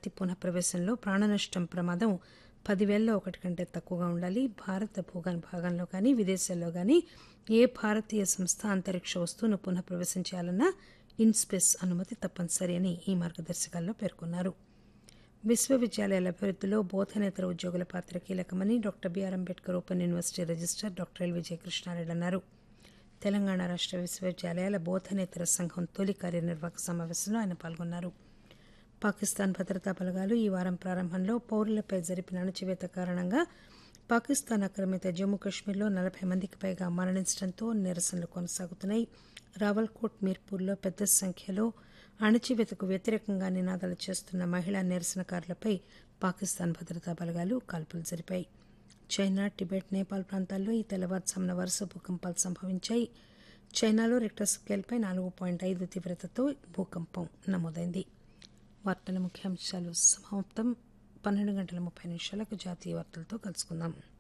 భారత్ పునః ప్రవేశంలో ప్రాణనష్టం ప్రమాదం పదివేలలో ఒకటి కంటే తక్కువగా ఉండాలి భారత భూగన్ భాగంలో కానీ విదేశాల్లో కానీ ఏ భారతీయ సంస్థ అంతరిక్ష వస్తువును పునః ప్రవేశం చేయాలన్నా ఇన్స్పేస్ అనుమతి తప్పనిసరి అని ఈ మార్గదర్శకాల్లో పేర్కొన్నారు విశ్వవిద్యాలయాల అభివృద్ధిలో బోధనేతర ఉద్యోగుల పాత్ర కీలకమని doctor BR Ambedkar open university registrar doctor L Vijayakrishnareddy అన్నారు తెలంగాణ రాష్ట విశ్వవిద్యాలయాల బోధనేతర సంఘం తొలి కార్యనిర్వాహక సమావేశంలో ఆయన పాల్గొన్నారు పాకిస్తాన్ భద్రతా బలగాలు ఈ వారం ప్రారంభంలో పౌరులపై జరిపిన అణచివేత కారణంగా పాకిస్తాన్ ఆక్రమిత జమ్మూ కాశ్మీర్లో నలభై మందికి పైగా మరణించడంతో నిరసనలు కొనసాగుతున్నాయి రావల్కోట్ మీర్పూర్లో పెద్ద సంఖ్యలో అణచివేతకు వ్యతిరేకంగా నినాదాలు చేస్తున్న మహిళా నిరసనకారులపై పాకిస్తాన్ భద్రతా బలగాలు కాల్పులు జరిపాయి చైనా టిబెట్ నేపాల్ ప్రాంతాల్లో ఈ తెల్లవారుజామున వరుస భూకంపాలు సంభవించాయి చైనాలో రిక్టర్ స్కేల్పై నాలుగు పాయింట్ ఐదు తీవ్రతతో భూకంపం నమోదైంది వార్తల ముఖ్యాంశాలు సమాప్తం పన్నెండు గంటల ముప్పై నిమిషాలకు జాతీయ వార్తలతో కలుసుకుందాం